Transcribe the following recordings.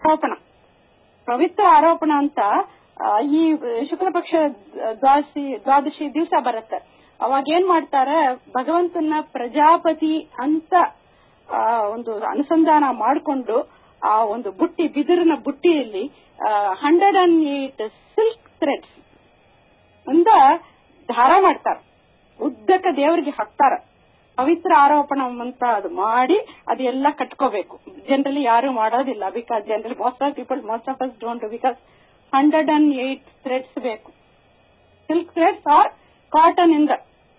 ಆರೋಪಣ ಪವಿತ್ರ ಆರೋಪಣ ಅಂತ ಆ, ಈ ಶುಕ್ಲ ಪಕ್ಷ ದ್ವಾದಶಿ ದ್ವಾದಶಿ ದಿವಸ ಬರುತ್ತೆ ಅವಾಗ ಏನ್ ಮಾಡ್ತಾರೆ ಭಗವಂತನ ಪ್ರಜಾಪತಿ ಅಂತ ಆ, ಒಂದು ಅನುಸಂಧಾನ ಮಾಡಿಕೊಂಡು ಆ ಒಂದು ಬುಟ್ಟಿ ಬಿದಿರಿನ ಬುಟ್ಟಿಯಲ್ಲಿ hundred and eight silk threads ಇಂದ ದಾರ ಮಾಡ್ತಾರೆ ಉದ್ದಕ್ಕ ದೇವರಿಗೆ ಹಾಕ್ತಾರ ಪವಿತ್ರ ಆರೋಪಣ ಅಂತ ಅದು ಮಾಡಿ ಅದೆಲ್ಲ ಕಟ್ಕೋಬೇಕು ಜನರಲಿ ಯಾರು ಮಾಡೋದಿಲ್ಲ because generally most of people most of us don't because hundred and eight threads ಬೇಕು ಸಿಲ್ಕ್ ಥ್ರೆಡ್ಸ್ ಆರ್ ಕಾಟನ್ ಇಂದ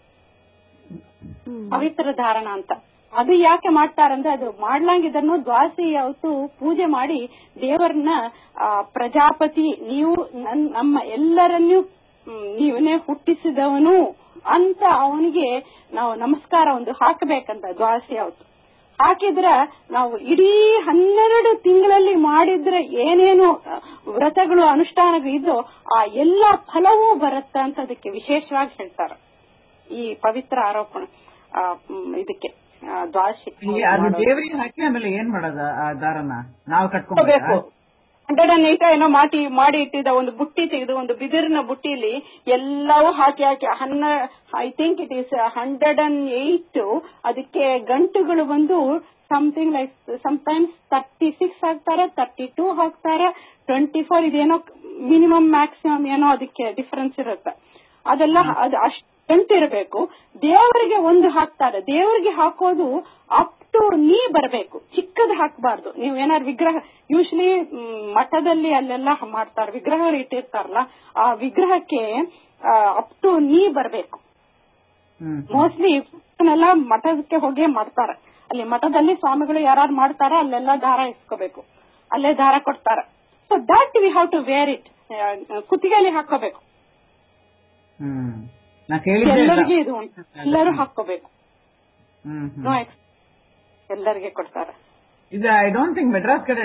ಪವಿತ್ರ ಧಾರಣ ಅಂತ ಅದು ಯಾಕೆ ಮಾಡ್ತಾರಂದ್ರೆ ಅದು ಮಾಡ್ಲಂಗಿದ್ದನ್ನು ದ್ವಾಸಿ ಅವತ್ತು ಪೂಜೆ ಮಾಡಿ ದೇವರನ್ನ ಆ, ಪ್ರಜಾಪತಿ ನೀವು ನನ್- ನಮ್ಮ ಎಲ್ಲರನ್ನೂ ಮ್, ನೀವನೇ ಹುಟ್ಟಿಸಿದವನು ಅಂತ ಅವನಿಗೆ ನಾವು ನಮಸ್ಕಾರ ಒಂದು ಹಾಕಬೇಕಂತ ದ್ವಾಸಿ ಅವತ್ತು ಹಾಕಿದ್ರ ನಾವು ಇಡೀ ಹನ್ನೆರಡು ತಿಂಗಳಲ್ಲಿ ಮಾಡಿದ್ರೆ ಏನೇನು ಆ, ವ್ರತಗಳು ಅನುಷ್ಠಾನಗಳು ಇದ್ದೋ ಆ ಎಲ್ಲ ಫಲವೂ ಬರುತ್ತ ಅಂತ ಅದಕ್ಕೆ ವಿಶೇಷವಾಗಿ ಹೇಳ್ತಾರೆ ಈ ಪವಿತ್ರ ಆರೋಪಣ ಆ, ಮ್, ಇದಕ್ಕೆ ಆ, ದ್ವಾಸಿ ಇಲ್ಲಿ ಅದು ದೇವರಿಗೆ ಹಾಕಿ ಆಮೇಲೆ ಏನ್ ಮಾಡೋದ ಆ ದಾರನ ನಾವು ಬೇಕು ಕಟ್ಕೋಬೇಕು ಹಂಡ್ರೆಡ್ ಅಂಡ್ ಏಟ್ ಏನೋ ಮಾಡಿ ಮಾಡಿ ಇಟ್ಟಿದ್ದ ಒಂದು ಬುಟ್ಟಿ ತೆಗೆದು ಒಂದು ಬಿದಿರಿನ ಬುಟ್ಟಿಲಿ ಎಲ್ಲವೂ ಹಾಕಿ ಹಾಕಿ ಹನ್ನ I think it is hundred and eight ಅದಕ್ಕೆ ಗಂಟುಗಳು ಬಂದು something like sometimes thirty six ಹಾಕ್ತಾರೆ ತರ್ಟಿ ಟೂ ಹಾಕ್ತಾರೆ ಟ್ವೆಂಟಿ ಫೋರ್ ಇದೇನೋ ಮಿನಿಮಮ್ ಮ್ಯಾಕ್ಸಿಮಮ್ ಏನೋ ಅದಕ್ಕೆ ಡಿಫರೆನ್ಸ್ ಇರುತ್ತೆ ಅದೆಲ್ಲ ಅದು ಅಷ್ಟು ಗಂಟು ಇರಬೇಕು ದೇವರಿಗೆ ಒಂದು ಹಾಕ್ತಾರೆ ದೇವರಿಗೆ ಹಾಕೋದು ಅಪ್ ಟು ನೀ ಬರಬೇಕು ಚಿಕ್ಕದು ಹಾಕಬಾರ್ದು ನೀವು ಏನಾದ್ರು ವಿಗ್ರಹ ಯೂಶಲಿ ಮಠದಲ್ಲಿ ಅಲ್ಲೆಲ್ಲ ಮಾಡ್ತಾರೆ ವಿಗ್ರಹ ಇಟ್ಟಿರ್ತಾರಲ್ಲ ಆ ವಿಗ್ರಹಕ್ಕೆ ಅಪ್ ಟು ನೀ ಬರಬೇಕು ಹ್ಮ್ ಮೋಸ್ಟ್ಲಿ ಎಲ್ಲ ಮಠಕ್ಕೆ ಹೋಗಿ ಮಾಡ್ತಾರೆ ಅಲ್ಲಿ ಮಠದಲ್ಲಿ ಸ್ವಾಮಿಗಳು ಯಾರು ಮಾಡ್ತಾರ ಅಲ್ಲೆಲ್ಲ ದಾರ ಇಸ್ಕೋಬೇಕು ಅಲ್ಲೇ ದಾರ ಕೊಡ್ತಾರೆ so that we have to wear it ಕುತ್ತಿಗೆಯಲ್ಲಿ ಹಾಕೋಬೇಕು ಹ್ಮ್ ನಾ ಕೇಳಿದ್ದೆ ಇಲ್ಲ. ಎಲ್ಲರಿಗೆ ಇದು ಉಂಟು ಎಲ್ಲರೂ ಹಾಕೋಬೇಕು ಹ್ಮ್ ಹ್ಮ್. ನೋ ಎಲ್ಲರಿಗೆ ಕೊಡ್ತಾರೆ ಇದು ಐ ಡೋಂಟ್ ಥಿಂಕ್ ಮೆಡ್ರಾಸ್ ಕಡೆ